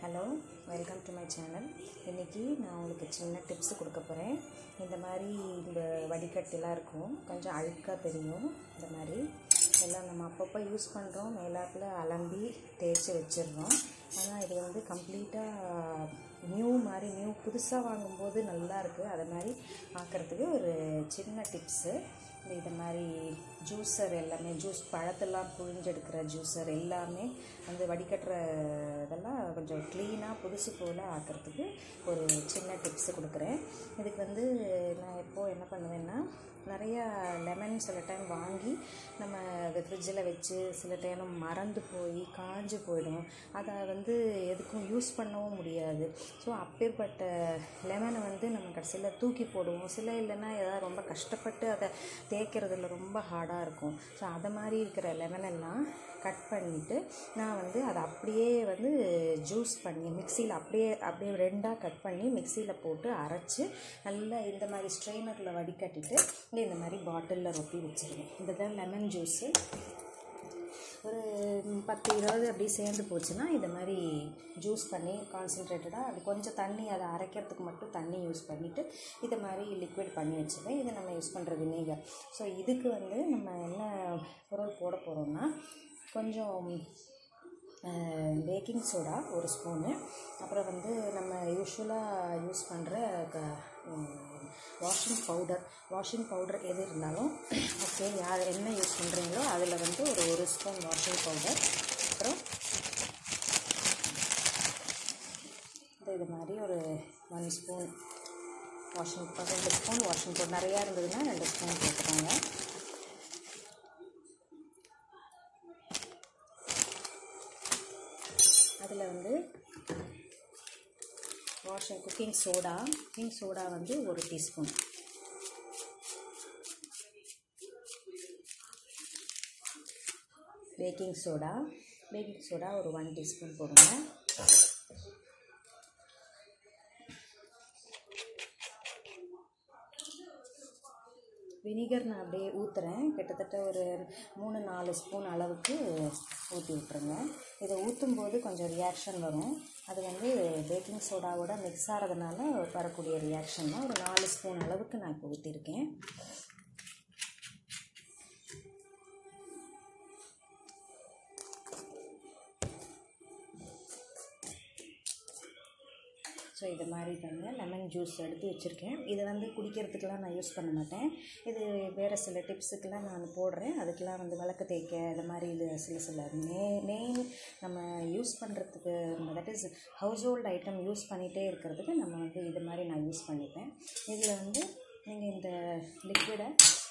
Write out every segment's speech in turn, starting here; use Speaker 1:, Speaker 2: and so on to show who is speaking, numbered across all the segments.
Speaker 1: Hello welcome to my channel இன்றைக்கி நான் உங்களுக்கு சின்ன டிப்ஸ் கொடுக்க போகிறேன் இந்த மாதிரி இந்த வடிகட்டிலாம் இருக்கும் கொஞ்சம் அழுக்காக தெரியும் இந்த மாதிரி எல்லாம் நம்ம அப்பப்போ யூஸ் பண்ணுறோம் மேலாப்பில் அலம்பி தேய்ச்சி வச்சிடுறோம் ஆனால் இது வந்து கம்ப்ளீட்டாக நியூ மாதிரி நியூ புதுசாக வாங்கும்போது நல்லா இருக்குது அதை மாதிரி பார்க்குறதுக்கு ஒரு சின்ன டிப்ஸு இந்த இது மாதிரி ஜூஸர் எல்லாமே ஜூஸ் பழத்தெல்லாம் புழிஞ்செடுக்கிற ஜூஸர் எல்லாமே வந்து வடிகட்டுற இதெல்லாம் கொஞ்சம் க்ளீனாக புதுசு போல் ஆக்கிறதுக்கு ஒரு சின்ன டிப்ஸ் கொடுக்குறேன் இதுக்கு வந்து நான் எப்போது என்ன பண்ணுவேன்னா நிறையா லெமன் சில டைம் வாங்கி நம்ம அதை ஃப்ரிட்ஜில் வச்சு சில டைம் மறந்து போய் காஞ்சு போயிடும் அதை வந்து எதுக்கும் யூஸ் பண்ணவும் முடியாது ஸோ அப்பேற்பட்ட லெமனை வந்து நம்ம கடைசியில் தூக்கி போடுவோம் சில இல்லைன்னா ஏதாவது ரொம்ப கஷ்டப்பட்டு அதை தேய்க்கிறதுல ரொம்ப ஹார்டாக இருக்கும் ஸோ அதை மாதிரி இருக்கிற லெமன் எல்லாம் கட் பண்ணிவிட்டு நான் வந்து அதை அப்படியே வந்து ஜூஸ் பண்ணி மிக்சியில் அப்படியே அப்படியே ரெண்டாக கட் பண்ணி மிக்சியில் போட்டு அரைச்சி நல்லா இந்த மாதிரி ஸ்ட்ரெயினரில் வடிகட்டிட்டு இந்த மாதிரி பாட்டிலில் ரொப்பி வச்சுருவேன் இதுதான் லெமன் ஜூஸு ஒரு பத்து இருபது அப்படி சேர்ந்து போச்சுன்னா இந்த மாதிரி ஜூஸ் பண்ணி கான்சன்ட்ரேட்டடாக அது கொஞ்சம் தண்ணி அதை அரைக்கிறதுக்கு மட்டும் தண்ணி யூஸ் பண்ணிவிட்டு இதை மாதிரி லிக்விட் பண்ணி வச்சுப்பேன் இதை நம்ம யூஸ் பண்ணுற வினேகர் ஸோ இதுக்கு வந்து நம்ம என்ன பொருள் போட போகிறோம்னா கொஞ்சம் பேக்கிங் சோடா ஒரு ஸ்பூனு அப்புறம் வந்து நம்ம யூஸ்வலாக யூஸ் பண்ணுற க வாஷிங் பவுடர் வாஷிங் பவுடர் எது இருந்தாலும் ஓகே யார் என்ன யூஸ் பண்ணுறீங்களோ அதில் வந்து ஒரு ஒரு ஸ்பூன் வாஷிங் பவுடர் அப்புறம் இது மாதிரி ஒரு ஒன் ஸ்பூன் வாஷிங் ரெண்டு ஸ்பூன் வாஷிங் பவுடர் நிறையா இருந்ததுன்னா ரெண்டு ஸ்பூன் போட்டுக்கோங்க அதில் வந்து washing cooking soda cooking soda வந்து ஒரு teaspoon baking soda baking soda ஒரு ஒன் டீஸ்பூன் போடுங்க வினிகர் நான் அப்படியே ஊற்றுறேன் கிட்டத்தட்ட ஒரு மூணு நாலு ஸ்பூன் அளவுக்கு ஊற்றி விட்ருங்க இதை ஊற்றும் போது கொஞ்சம் ரியாக்ஷன் வரும் அது வந்து பேக்கிங் சோடாவோட மிக்ஸ் ஆகிறதுனால வரக்கூடிய ரியாக்ஷன் தான் ஒரு நாலு ஸ்பூன் அளவுக்கு நான் இப்போ ஊற்றிருக்கேன் ஸோ இது மாதிரி தாங்க லெமன் ஜூஸ் எடுத்து வச்சுருக்கேன் இதை வந்து குடிக்கிறதுக்கெலாம் நான் யூஸ் பண்ண மாட்டேன் இது வேறு சில டிப்ஸுக்கெலாம் நான் போடுறேன் அதுக்கெலாம் வந்து விளக்கு தேய்க்க இந்த மாதிரி இது சில சில மே மெயின் நம்ம யூஸ் பண்ணுறதுக்கு that is household item use பண்ணிகிட்டே இருக்கிறதுக்கு நம்ம வந்து இது மாதிரி நான் யூஸ் பண்ணிப்பேன் இதில் வந்து நீங்கள் இந்த லிக்விடை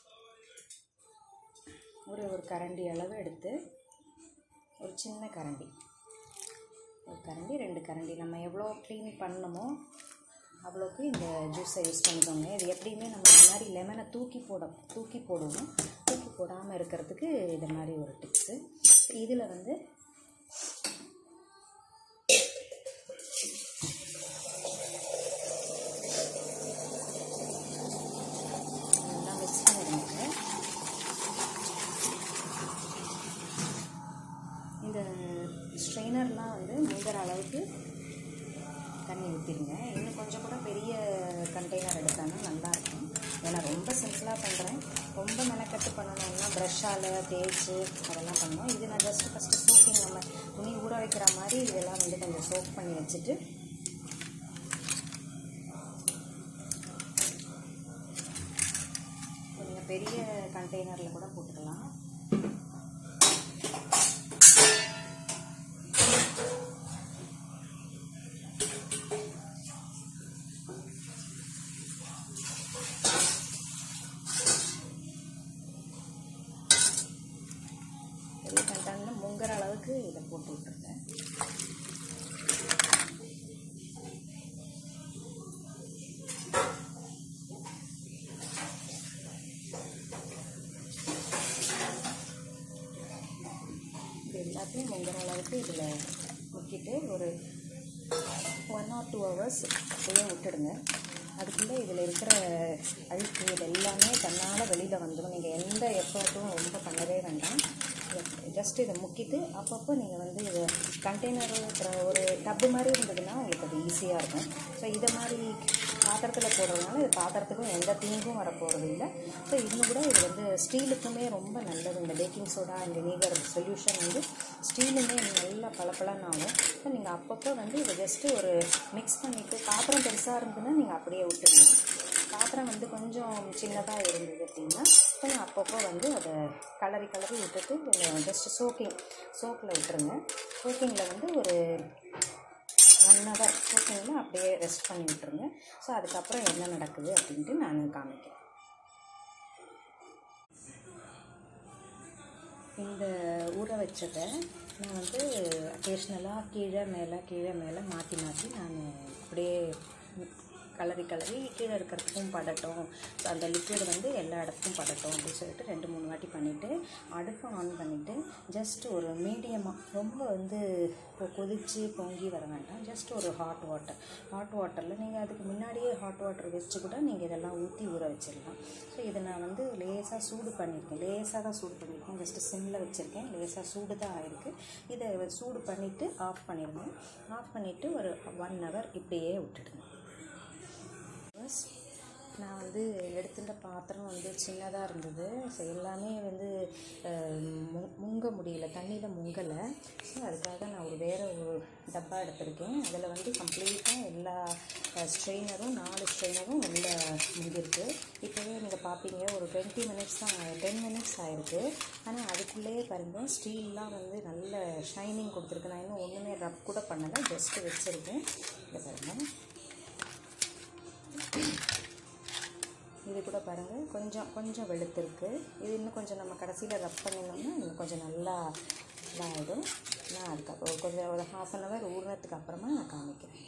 Speaker 1: ஒரு ஒரு கரண்டி அளவு எடுத்து ஒரு சின்ன கரண்டி ஒரு கரண்டி ரெண்டு கரண்டி நம்ம எவ்வளோ க்ளீன் பண்ணணுமோ அவ்வளோக்கு இந்த ஜூஸை யூஸ் பண்ணிக்கோங்க இது எப்படியுமே நம்ம இந்த மாதிரி லெமனை தூக்கி போட தூக்கி போடுவோம் தூக்கி போடாமல் இருக்கிறதுக்கு இது மாதிரி ஒரு டிப்ஸு இதில் வந்து நல்லா மிக்ஸ் பண்ணிடுங்க இந்த ஸ்ட்ரெயினர்லாம் வந்து முங்குற அளவுக்கு தண்ணி ஊற்றிடுங்க இன்னும் கொஞ்சம் கூட பெரிய கண்டெய்னர் எடுத்தாங்கன்னா நல்லாயிருக்கும் ஏன்னா ரொம்ப சிம்பிளாக பண்ணுறேன் ரொம்ப மெனக்கட்டு பண்ணணும்னா ப்ரஷ்ஷால் தேய்ச்சி அதெல்லாம் பண்ணுவோம் இது நான் ஜஸ்ட்டு ஃபஸ்ட்டு சோப்பிங் நம்ம துணி ஊற வைக்கிற மாதிரி இதெல்லாம் வந்து கொஞ்சம் சோப் பண்ணி வச்சுட்டு நீங்கள் பெரிய கண்டெய்னரில் கூட போட்டுக்கலாம் பெரிய கண்டெய்னர் முங்குற அளவுக்கு இதை போட்டு விட்டுருங்க இது எல்லாத்தையும் முங்குற அளவுக்கு இதில் முக்கிட்டு ஒரு ஒன் ஆர் டூ ஹவர்ஸ் அப்படியே விட்டுடுங்க அதுக்குள்ளே இதில் இருக்கிற அழுக்கு இது எல்லாமே தன்னால் வெளியில் வந்துடும் நீங்கள் எந்த எஃபர்ட்டும் ரொம்ப பண்ணவே வேண்டாம் ஜஸ்ட் இதை முக்கிட்டு அப்பப்போ நீங்கள் வந்து இதை கண்டெய்னர் ஒரு டப்பு மாதிரி இருந்ததுன்னா உங்களுக்கு அது ஈஸியாக இருக்கும் ஸோ இதை மாதிரி பாத்திரத்தில் போடுறதுனால இது பாத்திரத்துக்கும் எந்த தீங்கும் வரப்போகிறது இல்லை ஸோ இன்னும் கூட இது வந்து ஸ்டீலுக்குமே ரொம்ப நல்லது இந்த பேக்கிங் சோடா இந்த நீகர் சொல்யூஷன் வந்து ஸ்டீலுமே நல்லா பளபளன்னு ஆகும் ஸோ நீங்கள் அப்பப்போ வந்து இதை ஜஸ்ட்டு ஒரு மிக்ஸ் பண்ணிவிட்டு பாத்திரம் பெருசாக இருந்ததுன்னா நீங்கள் அப்படியே விட்டுடணும் பாத்திரம் வந்து கொஞ்சம் சின்னதாக இருந்தது அப்படின்னா கொஞ்சம் அப்பப்போ வந்து அதை கலரி கலரி விட்டுட்டு கொஞ்சம் ஜஸ்ட் சோக்கிங் சோக்கில் விட்டுருங்க சோக்கிங்கில் வந்து ஒரு ஒன் ஹவர் சோக்கிங்கில் அப்படியே ரெஸ்ட் பண்ணி விட்டுருங்க ஸோ அதுக்கப்புறம் என்ன நடக்குது அப்படின்ட்டு நான் காமிக்கிறேன் இந்த ஊற வச்சதை நான் வந்து அக்கேஷ்னலாக கீழே மேலே கீழே மேலே மாற்றி மாற்றி நான் அப்படியே கலரி கலரி கீழே இருக்கிறதுக்கும் படட்டும் ஸோ அந்த லிக்விட் வந்து எல்லா இடத்துக்கும் படட்டும் அப்படின்னு சொல்லிட்டு ரெண்டு மூணு வாட்டி பண்ணிவிட்டு அடுப்பை ஆன் பண்ணிவிட்டு ஜஸ்ட் ஒரு மீடியமாக ரொம்ப வந்து இப்போ கொதித்து பொங்கி வர வேண்டாம் ஜஸ்ட் ஒரு ஹாட் வாட்டர் ஹாட் வாட்டரில் நீங்கள் அதுக்கு முன்னாடியே ஹாட் வாட்டர் வச்சு கூட நீங்கள் இதெல்லாம் ஊற்றி ஊற வச்சிடலாம் ஸோ இதை நான் வந்து லேசாக சூடு பண்ணியிருக்கேன் லேசாக தான் சூடு பண்ணியிருக்கேன் ஜஸ்ட்டு சிம்மில் வச்சுருக்கேன் லேசாக சூடு தான் ஆயிருக்கு இதை சூடு பண்ணிவிட்டு ஆஃப் பண்ணிடுங்க ஆஃப் பண்ணிவிட்டு ஒரு ஒன் ஹவர் இப்படியே விட்டுடுங்க நான் வந்து எடுத்துட்ட பாத்திரம் வந்து சின்னதாக இருந்தது ஸோ எல்லாமே வந்து மு- முங்க முடியல தண்ணியில் முங்கலை ஸோ அதுக்காக நான் ஒரு வேறு ஒரு டப்பா எடுத்திருக்கேன் அதில் வந்து கம்ப்ளீட்டாக எல்லா ஸ்ட்ரெயினரும் நாலு ஸ்ட்ரெயினரும் உள்ள முங்கிருக்கு இப்போவே நீங்கள் பார்ப்பீங்க ஒரு டுவெண்ட்டி மினிட்ஸ் தான் டென் மினிட்ஸ் ஆயிருக்கு ஆனால் அதுக்குள்ளேயே பாருங்கள் ஸ்டீல்லாம் வந்து நல்ல ஷைனிங் கொடுத்துருக்கு நான் இன்னும் ஒன்றுமே ரப் கூட பண்ணலை ஜஸ்ட்டு வச்சுருக்கேன் இதை பாருங்கள் இது கூட பாருங்கள் கொஞ்சம் கொஞ்சம் வெளுத்திருக்கு இது இன்னும் கொஞ்சம் நம்ம கடைசியில் ரப் பண்ணினோம்னா இன்னும் கொஞ்சம் நல்லா இதாகிடும் நான் அதுக்கப்புறம் கொஞ்சம் ஒரு ஹாஃப் அன் ஹவர் ஊறினதுக்கு அப்புறமா நான் காமிக்கிறேன்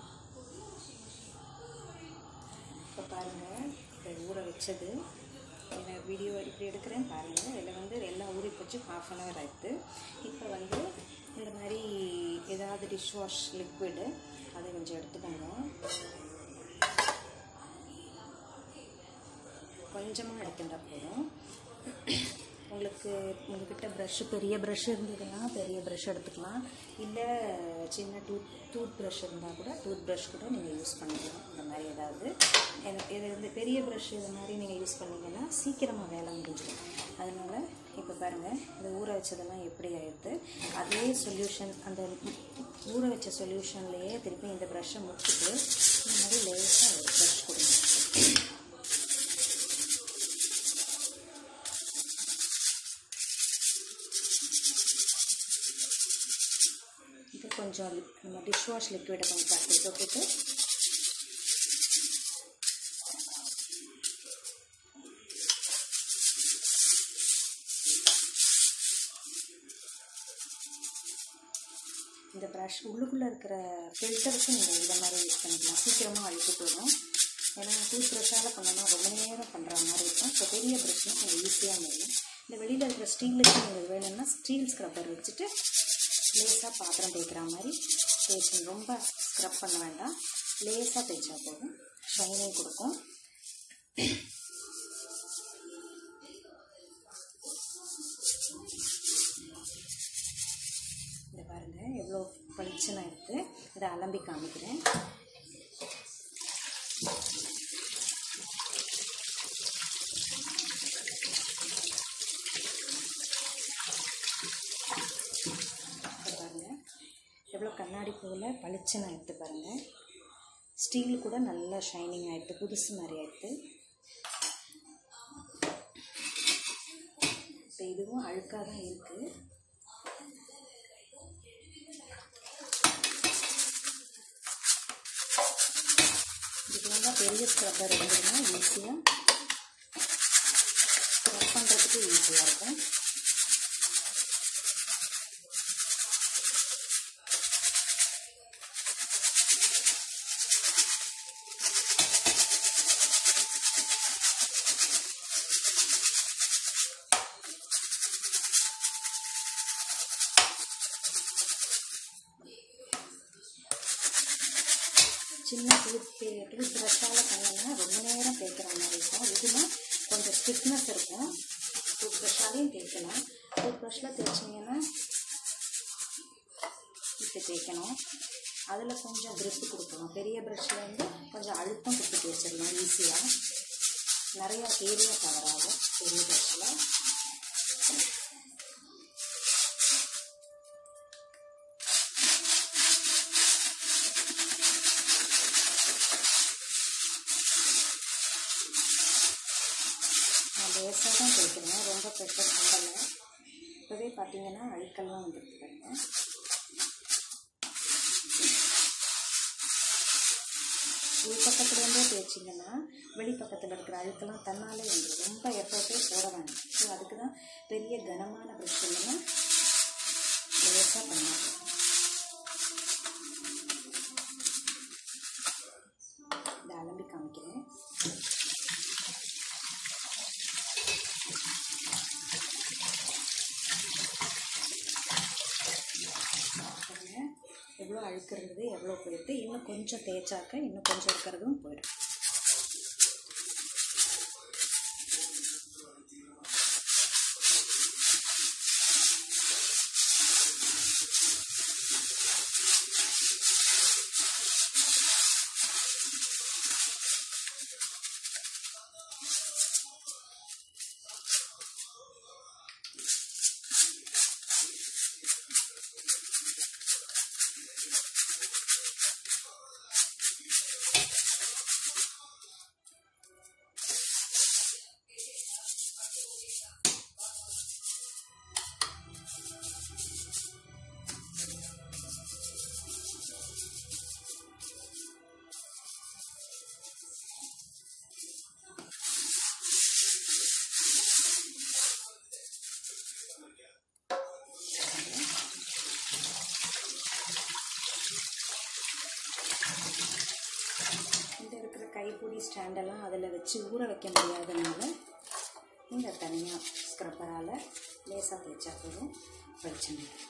Speaker 1: இப்போ பாருங்கள் இப்போ ஊற வச்சது என்ன வீடியோ இப்படி எடுக்கிறேன் பாருங்கள் இதில் வந்து எல்லாம் ஊறி போச்சு ஹாஃப் அன் ஹவர் ஆயிடுது இப்போ வந்து இந்த மாதிரி ஏதாவது டிஷ் வாஷ் லிக்விடு அதை கொஞ்சம் எடுத்துக்கோங்க கொஞ்சமாக எடுத்துட்டா போதும் உங்களுக்கு உங்ககிட்ட ப்ரஷ்ஷு பெரிய ப்ரஷ் இருந்ததுன்னா பெரிய ப்ரஷ் எடுத்துக்கலாம் இல்லை சின்ன டூத் டூத் ப்ரஷ் இருந்தால் கூட டூத் ப்ரஷ் கூட நீங்கள் யூஸ் பண்ணிக்கலாம் இந்த மாதிரி ஏதாவது எனக்கு இது வந்து பெரிய ப்ரஷ் இது மாதிரி நீங்கள் யூஸ் பண்ணீங்கன்னா சீக்கிரமாக வேலை முடிஞ்சிடும் அதனால் இப்போ பாருங்கள் இந்த ஊற வச்சதெல்லாம் எப்படி ஆயிடுது அதே சொல்யூஷன் அந்த ஊற வச்ச சொல்யூஷன்லேயே திருப்பி இந்த ப்ரஷ்ஷை முடிச்சுட்டு இந்த மாதிரி லேசாக ஒரு ப்ரஷ் கொடுங்க இது கொஞ்சம் நம்ம டிஷ் வாஷ் லிக்விடை கொஞ்சம் தட்டி தொட்டுட்டு இந்த ப்ரஷ் உள்ளுக்குள்ளே இருக்கிற ஃபில்டருக்கு நீங்கள் இந்த மாதிரி யூஸ் பண்ணிக்கலாம் சீக்கிரமாக அழுக்கு போயிடும் ஏன்னா டூத் ப்ரஷ்ஷால் பண்ணோம்னா ரொம்ப நேரம் பண்ணுற மாதிரி இருக்கும் ஸோ பெரிய ப்ரஷ்னா கொஞ்சம் ஈஸியாக முடியும் இந்த வெளியில் இருக்கிற ஸ்டீலுக்கு நீங்கள் வேணும்னா ஸ்டீல் ஸ்க்ரப்பர் வச்சுட்டு லேசாக பாத்திரம் தேய்க்கிற மாதிரி தேய்ச்சி ரொம்ப ஸ்க்ரப் பண்ண வேண்டாம் லேசாக தேய்ச்சா போதும் ஷைனிங் கொடுக்கும் இதை பாருங்கள் எவ்வளோ பளிச்சுன்னு இருக்குது இதை அலம்பி காமிக்கிறேன் இதை பாருங்கள் எவ்வளோ கண்ணாடி போல் பளிச்சுன்னு ஆயிடுத்து பாருங்கள் ஸ்டீல் கூட நல்லா ஷைனிங் ஆயிடுது புதுசு மாதிரி ஆயிடுது இப்போ இதுவும் அழுக்காக தான் இருக்குது இதுக்கு தான் பெரிய ஸ்க்ரப்பர் இருந்ததுன்னா ஈஸியாக ஸ்க்ரப் பண்ணுறதுக்கு ஈஸியாக இருக்கும் சின்ன டூத் பே டூத் ப்ரஷ்ஷால் பண்ணோம்னா ரொம்ப நேரம் தேய்க்கிற மாதிரி இருக்கும் இதுனா கொஞ்சம் ஸ்டிஃப்னஸ் இருக்கும் டூத் ப்ரஷ்ஷாலையும் தேய்க்கலாம் டூத் ப்ரஷ்ஷில் தேய்ச்சிங்கன்னா இப்படி தேய்க்கணும் அதில் கொஞ்சம் grip கொடுக்கணும் பெரிய ப்ரஷ்ஷில் வந்து கொஞ்சம் அழுத்தம் கொடுத்து தேய்ச்சிடலாம் ஈஸியாக நிறையா ஏரியா கவர் ஆகும் பெரிய ப்ரஷ்ஷில் நான் லேசாக தான் தேய்க்கிறேன் ரொம்ப ப்ரெஷர் பண்ணலை இப்போவே பார்த்தீங்கன்னா அழுக்கெல்லாம் வந்துருக்கு பாருங்க உள் பக்கத்துலேருந்தே தேய்ச்சிங்கன்னா வெளி பக்கத்தில் இருக்கிற அழுக்கெல்லாம் தன்னாலே வந்துடும் ரொம்ப எஃபர்ட்டே போட வேண்டாம் ஸோ அதுக்கு தான் பெரிய கனமான ப்ரெஷ் இல்லைன்னா லேசாக பண்ணலாம் இதை அலம்பி காமிக்கிறேன் பாருங்க எவ்வளோ அழுக்கு இருந்தது எவ்வளோ போயிட்டு இன்னும் கொஞ்சம் தேய்ச்சாக்க இன்னும் கொஞ்சம் இருக்கிறதும் போயிடும் இந்த இருக்கிற கைப்பிடி ஸ்டாண்டெல்லாம் அதில் வச்சு ஊற வைக்க முடியாதனால இந்த தனியாக ஸ்க்ரப்பரால் லேசாக தேய்ச்சா போதும் பிரச்சனை இல்லை.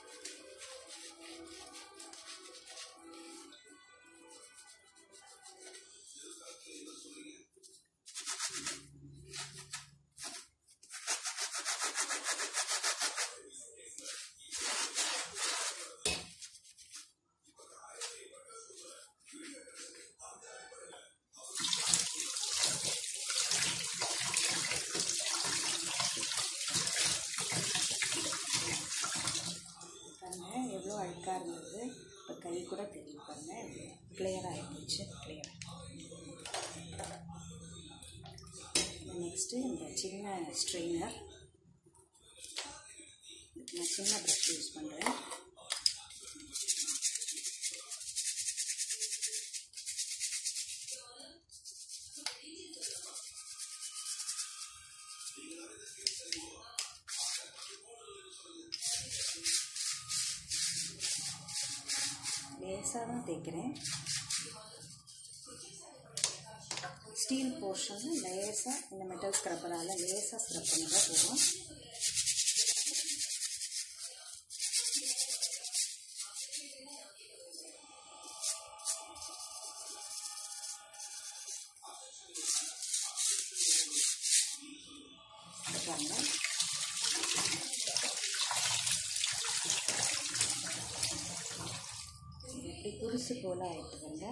Speaker 1: பாருங்க எவ்வளோ அழுக்காக இருந்தது இப்போ கை கூட தெரியும் பாருங்க கிளியராக ஆகிடுச்சு கிளியராக நெக்ஸ்ட்டு இந்த சின்ன ஸ்ட்ரெயினர் நான் சின்ன ப்ரஷ் யூஸ் பண்ணுறேன் லேசாக தான் தேய்க்கிறேன் ஸ்டீல் போர்ஷன் லேசாக இந்த மெட்டல் ஸ்க்ரப்பரால் லேசாக ஸ்க்ரப் பண்ணதா போதும் பாருங்க இப்படி குருசு போல் ஆயிட்டு வந்து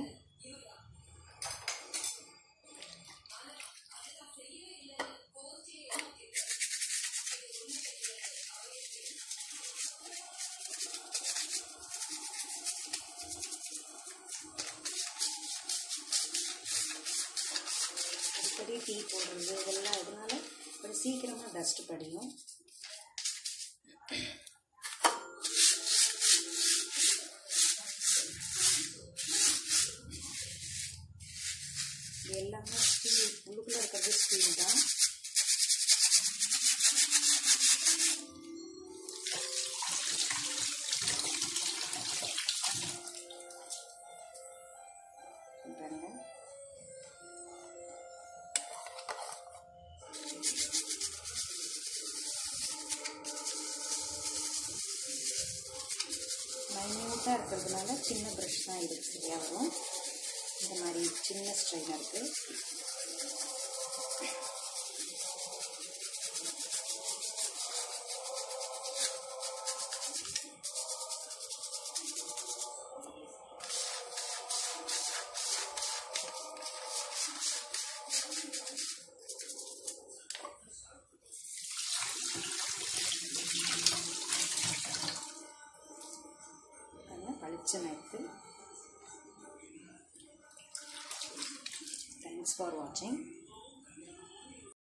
Speaker 1: அடிக்கடி டீ போடுறது இதெல்லாம் இதனால ஒரு சீக்கிரமாக டஸ்ட் படியும் இது எல்லாமே ஸ்டீல் உள்ளுக்குள்ளே இருக்கிறது ஸ்டீல் தான் பாருங்க மைன்யூட்டாக இருக்கிறதுனால சின்ன ப்ரஷ் தான் இதுக்கு சரியாக வரும் இந்த மாதிரி சின்ன ஸ்ட்ரெயினருக்கு நல்லா பளிச்சனை எடுத்து தேங்க்ஸ் ஃபார் வாட்சிங்